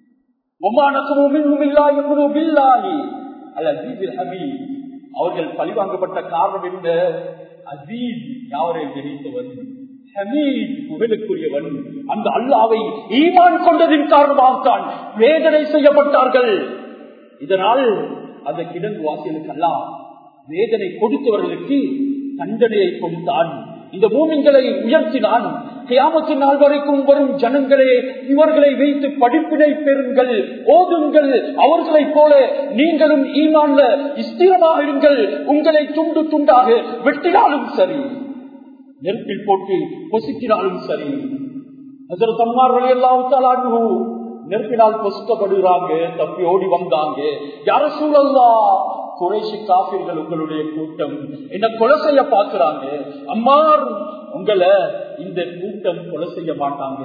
அவர்கள் பழிவாங்கப்பட்ட காரணம் என்ன அசீஸ் யாரை நினைத்தவன் புகழுக்குரியவன் அந்த அல்லாவை ஈமான் கொண்டதின் காரணமாகத்தான் வேதனை செய்யப்பட்டார்கள் இதனால் அந்த கிடங்கு வாசிகளுக்கு அல்ல வேதனை கொடுத்தவர்களுக்கு தண்டனையை கொடுத்தான் இந்த பூமிகளை உயர்த்தினான் கியாமத்து நாள் வரைக்கும் வரும் ஜனங்களே இவர்களை வைத்து படிப்பினை பெறுங்கள் ஓதுங்கள் அவர்களைப் போல நீங்களும் ஈமான்ல ஸ்திரமாக இருங்கள் உங்களை துண்டு துண்டாக வெட்டினாலும் சரி நெருப்பில் போட்டு பொசுக்கினாலும் சரி அதில் தம்மார்கள் எல்லாம் நெருப்பினால் பொசுக்கப்படுகிறாங்க தப்பி ஓடி வந்தாங்க யார சூழல்லா குறைசி காப்பீர்கள் உங்களுடைய கூட்டம் என்ன கொலை செய்ய பாக்குறாங்க அம்மார் உங்களை இந்த கூட்டம் கொலை செய்ய மாட்டாங்க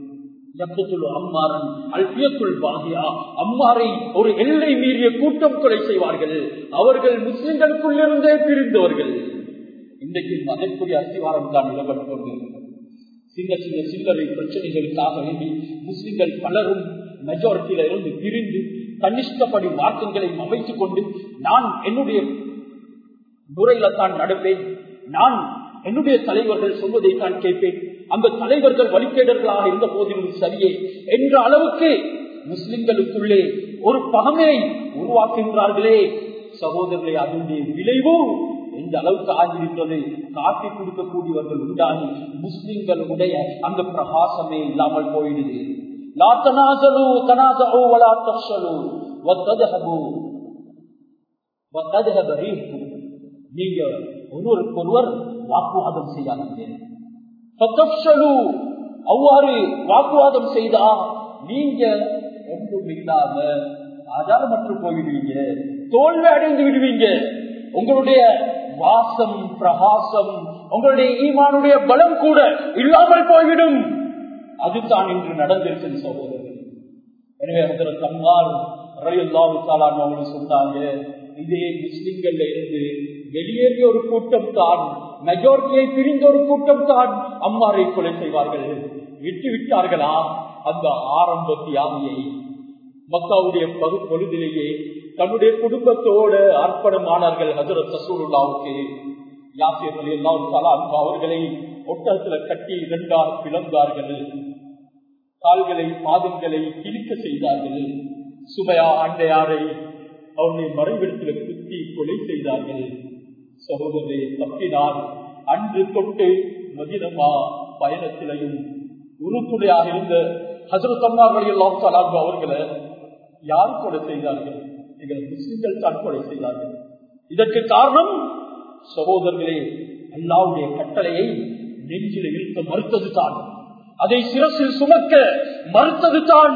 அம்மாரன் அல்பியத்துள் பாகியா அம்மாரை ஒரு எல்லை மீறிய கூட்டம் கொலை செய்வார்கள் அவர்கள் முஸ்லிம்களுக்குள் இருந்தே பிரிந்தவர்கள் இன்றைக்கு அதற்குரிய அஸ்திவாரம் தான் நிலப்பட்டு கொண்டிருக்கிறது சின்ன சின்ன சில்லறை பிரச்சனைகளுக்காக வேண்டி முஸ்லிம்கள் பலரும் மெஜாரிட்டியில இருந்து பிரிந்து கனிஷ்டப்படி மார்க்கங்களை அமைத்துக் கொண்டு நான் என்னுடைய முறையில தான் நடப்பேன் நான் என்னுடைய தலைவர்கள் சொல்வதை தான் கேட்பேன் அந்த தலைவர்கள் வழிகேடர்களாக இருந்த போதிலும் சரியே என்ற அளவுக்கு முஸ்லிம்களுக்குள்ளே ஒரு பகமையை உருவாக்குகின்றார்களே சகோதரர்களே அதனுடைய விளைவும் எந்த அளவுக்கு ஆகியிருக்கிறது காட்டி கொடுக்கக்கூடியவர்கள் உண்டாகி முஸ்லிம்களுடைய அந்த பிரகாசமே இல்லாமல் போயிடுது லா தனாசலு தனாசலு வலா தஃஷலு வத்ததஹபு வத்ததஹப ரீஹு நீங்க ஒருவருக்கு ஒருவர் வாக்குவாதம் செய்யாதீங்க ஃபதஃஷலு அவ்வாறு வாக்குவாதம் செய்தா நீங்க ஒன்றும் இல்லாம ஆதாரமற்று போயிடுவீங்க தோல்வி அடைந்து விடுவீங்க உங்களுடைய வாசம் பிரகாசம் உங்களுடைய ஈமானுடைய பலம் கூட இல்லாமல் போய்விடும் அதுதான் இன்று நடந்திருக்கு சகோதரர்கள் எனவே அந்த தம்மார் ரயில்லாவுத்தாலான்னு சொன்னாங்க இதே முஸ்லிம்கள்ல இருந்து வெளியேறிய ஒரு கூட்டம் தான் மெஜாரிட்டியை பிரிந்த ஒரு கூட்டம் தான் அம்மாரை கொலை செய்வார்கள் விட்டு விட்டார்களா அந்த ஆரம்ப தியாகியை மக்காவுடைய பகு பொழுதிலேயே தன்னுடைய குடும்பத்தோடு அர்ப்பணமானார்கள் ஹசரத் சசூருல்லாவுக்கு யாசியர்கள் எல்லாம் கலாம் அவர்களை ஒட்டகத்துல கட்டி இரண்டாக பிளந்தார்கள் கால்களை பாதங்களை கிழிக்க செய்தார்கள் சுமையா அண்டையாரை அவருடைய மறைவிடத்துல குத்தி கொலை செய்தார்கள் சகோதரரை தப்பினார் அன்று தொட்டு மதினமா பயணத்திலையும் உறுத்துணையாக இருந்த ஹசரத் அம்மார்கள் எல்லாம் கலாம் அவர்களை யார் கொலை செய்தார்கள் எங்கள் முஸ்லிம்கள் தான் கொலை செய்தார்கள் இதற்கு காரணம் சகோதரர்களே அல்லாவுடைய கட்டளையை நெஞ்சில இழுக்க மறுத்தது தான் அதை சிரசில் சுமக்க மறுத்தது தான்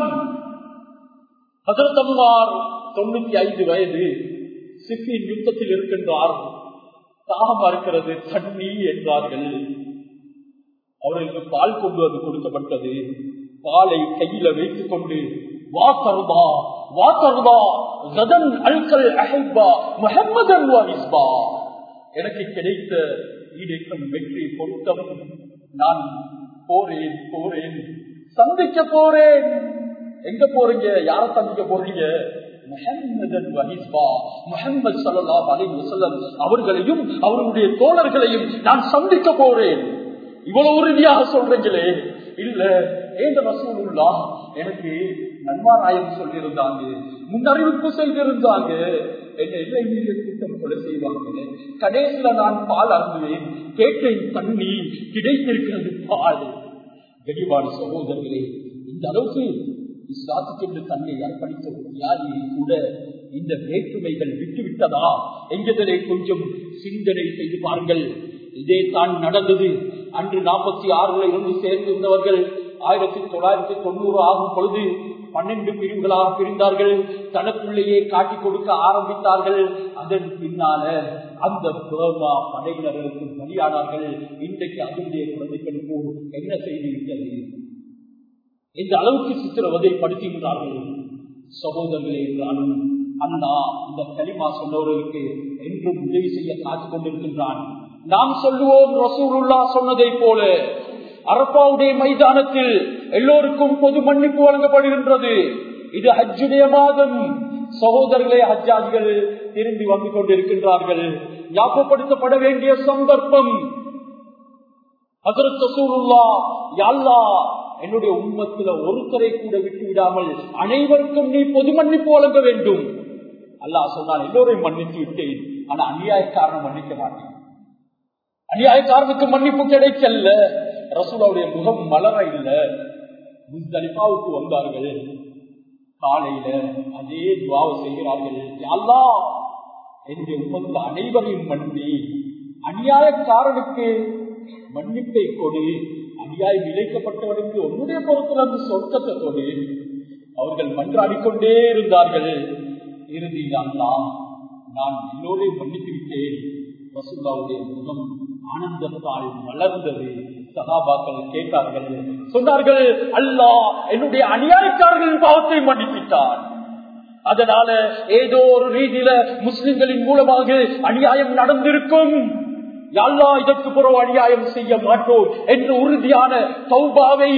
ஹசரத்தம்மார் தொண்ணூத்தி ஐந்து வயது சிப்பின் யுத்தத்தில் இருக்கின்றார் தாகம் இருக்கிறது தண்ணி என்றார்கள் அவர்களுக்கு பால் கொண்டு வந்து கொடுக்கப்பட்டது பாலை கையில வைத்துக் கொண்டு வா தருபா வா தருபா கதன் அல்கல் அஹைபா முஹம்மதன் வாரிஸ்பா எனக்கு கிடைத்த ஈடேற்றம் வெற்றி பொருத்தம் நான் போறேன் போறேன் சந்திக்க போறேன் எங்க போறீங்க யார சந்திக்க போறீங்க அவர்களையும் அவர்களுடைய தோழர்களையும் நான் சந்திக்க போறேன் இவ்வளவு உறுதியாக சொல்றீங்களே இல்ல ஏந்த ரசூலுல்லா எனக்கு நன்மாராயம் சொல்லியிருந்தாங்க முன்னறிவிப்பு செய்திருந்தாங்க என்ன எல்லை மீறிய கூட்டம் கொலை செய்வாங்க கடைசியில நான் பால் அருந்துவேன் கேட்டேன் தண்ணி கிடைத்திருக்கிறது பால் கடிவாடு சகோதரர்களே இந்த அளவுக்கு இஸ்லாத்துக்கு என்று தன்னை அர்ப்பணித்த ஒரு தியாகியை கூட இந்த வேற்றுமைகள் விட்டுவிட்டதா என்கிறதை கொஞ்சம் சிந்தனை செய்து பாருங்கள் இதே தான் நடந்தது அன்று நாற்பத்தி ஆறுல இருந்து சேர்ந்திருந்தவர்கள் ஆயிரத்தி தொள்ளாயிரத்தி தொண்ணூறு ஆகும் பொழுது பன்னெண்டு பிரிவுகளாக பிரிந்தார்கள் தனக்குள்ளேயே காட்டிக் கொடுக்க ஆரம்பித்தார்கள் அதன் பின்னால அந்த புரோமா படையினர்களுக்கு பலியானார்கள் இன்றைக்கு அதனுடைய குழந்தைகளுக்கு என்ன செய்துவிட்டது இந்த அளவுக்கு சித்திரவதை படுத்துகின்றார்கள் சகோதரர்களே என்றாலும் அண்ணா இந்த களிமா சொன்னவர்களுக்கு என்றும் உதவி செய்ய காத்துக் கொண்டிருக்கின்றான் நாம் சொல்லுவோம் ரசூலுல்லா சொன்னதை போல அரப்பாவுடைய மைதானத்தில் எல்லோருக்கும் பொது மன்னிப்பு வழங்கப்படுகின்றது இது ஹஜ்ஜுடைய மாதம் சகோதரர்களே ஹஜ்ஜாஜிகள் திரும்பி வந்து கொண்டிருக்கின்றார்கள் ஞாபகப்படுத்தப்பட வேண்டிய சந்தர்ப்பம் என்னுடைய உண்மத்தில ஒருத்தரை கூட விட்டு விடாமல் அனைவருக்கும் நீ பொது மன்னிப்பு வழங்க வேண்டும் அல்லாஹ் சொன்னால் எல்லோரையும் மன்னித்து விட்டேன் ஆனா அநியாயக்காரனை மன்னிக்க மாட்டேன் அநியாயக்காரனுக்கு மன்னிப்பு கிடைக்கல ரசூலாவுடைய முகம் மலர இல்ல முஸ்தலிஃபாவுக்கு வந்தார்கள் காலையில அதே துவாவை செய்கிறார்கள் அல்லா என்னுடைய உண்மத்தில் அனைவரையும் மன்னி அநியாயக்காரனுக்கு மன்னிப்பை கொடு அநியாயம் இழைக்கப்பட்டவனுக்கு உன்னுடைய பொறுத்திலிருந்து சொர்க்கத்தை கொடு அவர்கள் மன்றாடிக்கொண்டே இருந்தார்கள் இறுதியில் நான் எல்லோரையும் மன்னித்து விட்டேன் ரசூல்லாவுடைய முகம் ஆனந்தத்தால் வளர்ந்தது சகாபாக்கள் கேட்டார்கள் சொன்னார்கள் அல்லா என்னுடைய அநியாயக்காரர்களின் பாவத்தை மன்னிப்பிட்டார் அதனால ஏதோ ஒரு ரீதியில முஸ்லிம்களின் மூலமாக அநியாயம் நடந்திருக்கும் யாழ்லா இதற்கு புறவு அநியாயம் செய்ய மாட்டோம் என்று உறுதியான சௌபாவை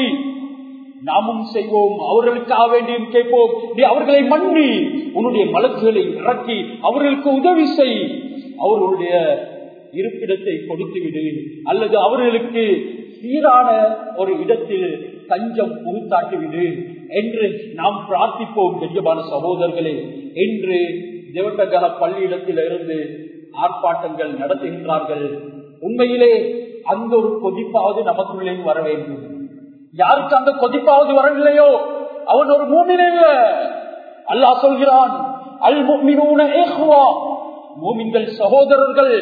நாமும் செய்வோம் அவர்களுக்காக வேண்டியும் கேட்போம் நீ அவர்களை மன்னி உன்னுடைய மலக்குகளை இறக்கி அவர்களுக்கு உதவி செய் அவர்களுடைய இருப்பிடத்தை கொடுத்து விடு அல்லது அவர்களுக்கு சீரான ஒரு இடத்தில் தஞ்சம் புகுத்தாட்டி விடு என்று நாம் பிரார்த்திப்போம் கெஞ்சமான சகோதரர்களே என்று தேவட்டகல பள்ளியிடத்தில் இருந்து ஆர்ப்பாட்டங்கள் நடத்துகின்றார்கள் உண்மையிலே அந்த ஒரு கொதிப்பாவது நமக்குள்ளே வர வேண்டும் யாருக்கு அந்த கொதிப்பாவது வரவில்லையோ அவன் ஒரு மூமின் இல்ல அல்லாஹ் சொல்கிறான் அல் முக்மினூன ஏகுவா மூமின்கள் சகோதரர்கள்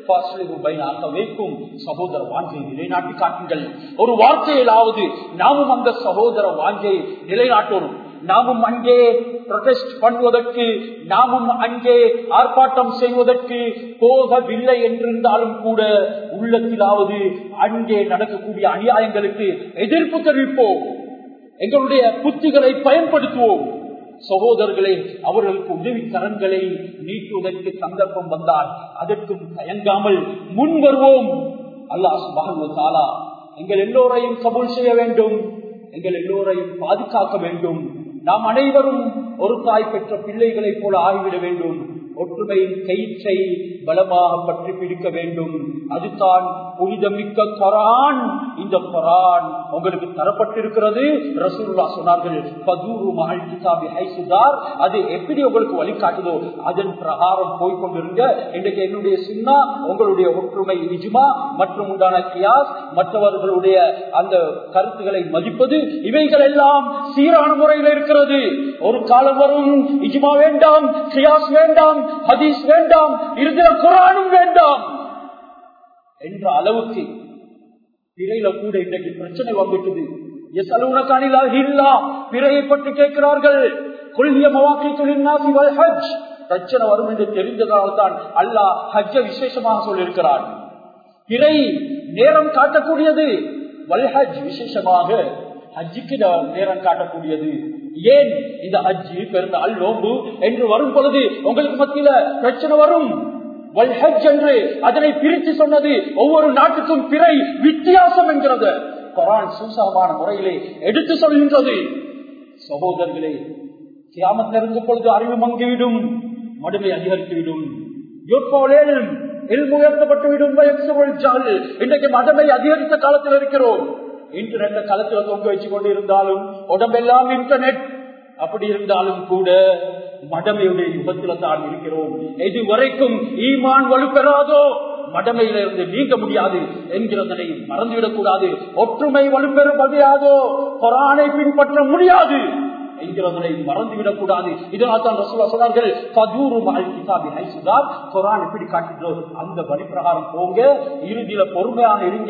வைக்கும் சகோதர வாஞ்சை நிலைநாட்டி காட்டுங்கள் ஒரு வார்த்தையிலாவது நாமும் அந்த சகோதர வாஞ்சை நிலைநாட்டணும் நாமும் அங்கே ப்ரொடெஸ்ட் பண்ணுவதற்கு நாமும் அங்கே ஆர்ப்பாட்டம் செய்வதற்கு போகவில்லை என்றிருந்தாலும் கூட உள்ளத்திலாவது அங்கே நடக்கக்கூடிய அநியாயங்களுக்கு எதிர்ப்பு தெரிவிப்போம் எங்களுடைய புத்திகளை பயன்படுத்துவோம் சகோதரர்களே அவர்களுக்கு உதவி கரங்களை நீட்டுவதற்கு சந்தர்ப்பம் வந்தால் அதற்கும் தயங்காமல் முன் வருவோம் அல்லாஹ் எங்கள் எல்லோரையும் கபூல் செய்ய வேண்டும் எங்கள் எல்லோரையும் பாதுகாக்க வேண்டும் நாம் அனைவரும் ஒரு தாய் பெற்ற பிள்ளைகளைப் போல ஆகிவிட வேண்டும் ஒற்றுமையின் கயிற்றை பலமாக பற்றி பிடிக்க வேண்டும் அதுதான் புனிதமிக்க கொரான் இந்த கொரான் உங்களுக்கு தரப்பட்டிருக்கிறது ரசூல்லா சொன்னார்கள் பதூரு மகள் கிதாபி ஹைசுதார் அது எப்படி உங்களுக்கு வழிகாட்டுதோ அதன் பிரகாரம் போய்கொண்டிருங்க இன்றைக்கு என்னுடைய சின்னா உங்களுடைய ஒற்றுமை நிஜமா மற்றும் உண்டான கியாஸ் மற்றவர்களுடைய அந்த கருத்துக்களை மதிப்பது இவைகள் எல்லாம் சீரான முறையில் இருக்கிறது ஒரு காலம் வரும் இஜ்மா வேண்டாம் கியாஸ் வேண்டாம் ஹதீஸ் வேண்டாம் இருக்கிற குரானும் வேண்டாம் என்ற அளவுக்கு பிறையில கூட இன்றைக்கு பிரச்சனை வந்துட்டது பிறையை பற்றி கேட்கிறார்கள் கொள்கிய மவாக்கி தொழில் ஹஜ் பிரச்சனை வரும் என்று தெரிந்ததால் தான் அல்லாஹ் ஹஜ்ஜ விசேஷமாக சொல்லியிருக்கிறார் பிறை நேரம் காட்டக்கூடியது வல்ஹஜ் விசேஷமாக ஹஜ்ஜுக்கு நேரம் காட்டக்கூடியது ஏன் இந்த ஹஜ்ஜு பெருநாள் நோம்பு என்று வரும் பொழுது உங்களுக்கு மத்தியில பிரச்சனை வரும் வல்ஹஜ் என்று அதனை பிரித்து சொன்னது ஒவ்வொரு நாட்டுக்கும் பிறை வித்தியாசம் என்கிறது குரான் சூசகமான முறையிலே எடுத்து சொல்கின்றது சகோதரர்களே கியாமத் நெருங்கும் பொழுது அறிவு மங்கிவிடும் மடுமை அதிகரித்துவிடும் யோற்போலேல் எல்மு உயர்த்தப்பட்டுவிடும் இன்றைக்கு மதமை அதிகரித்த காலத்தில் இருக்கிறோம் இன்டர்நெட் களத்தில் தொங்க வச்சு கொண்டு இருந்தாலும் உடம்பெல்லாம் இன்டர்நெட் அப்படி இருந்தாலும் கூட மடமையுடைய யுகத்தில் தான் இருக்கிறோம் எது வரைக்கும் ஈமான் வலுப்பெறாதோ மடமையிலிருந்து நீங்க முடியாது என்கிறதனை மறந்துவிடக் கூடாது ஒற்றுமை வலுப்பெற முடியாதோ கொரானை பின்பற்ற முடியாது என்கிறதனை மறந்துவிடக் கூடாது இதனால் தான் ரசூலா சொன்னார்கள் பதூரு மகள் கிதாபி ஹைசுதான் குரான் எப்படி காட்டுகிறோம் அந்த வழி பிரகாரம் போங்க இறுதியில பொறுமையாக இருங்க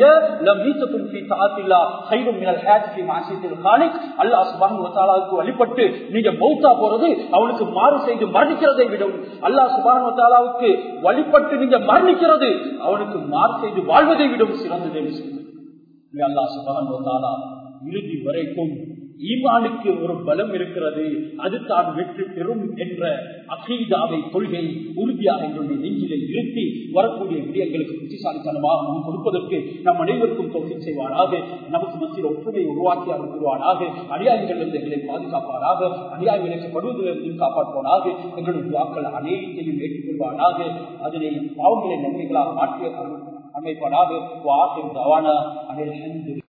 வழிபட்டு நீங்க மௌத்தா போறது அவனுக்கு மாறு செய்து மரணிக்கிறதை விடும் அல்லாஹ் சுபானுக்கு வழிபட்டு நீங்க மரணிக்கிறது அவனுக்கு மாறு செய்து வாழ்வதை விடும் சிறந்தது என்று சொல்லுங்க அல்லாஹ் சுபான் இறுதி வரைக்கும் ஈமானுக்கு ஒரு பலம் இருக்கிறது அது தான் வெற்றி பெறும் என்ற அகீதாவை கொள்கை உறுதியாக எங்களுடைய நெஞ்சிலை இருத்தி வரக்கூடிய விடயங்களுக்கு புத்திசாலித்தனமாக நாம் கொடுப்பதற்கு நம் அனைவருக்கும் தொகை செய்வாராக நமக்கு மத்தியில் ஒற்றுமை உருவாக்கி அனுப்புவாராக அநியாயங்களிலிருந்து எங்களை பாதுகாப்பாராக அநியாயங்களுக்கு படுவதிலிருந்து காப்பாற்றுவாராக எங்களுடைய வாக்கள் அனைத்தையும் ஏற்றுக்கொள்வாராக அதனை பாவங்களை நன்மைகளாக மாற்றி அமைப்பாராக வாக்கின் தவான அனில்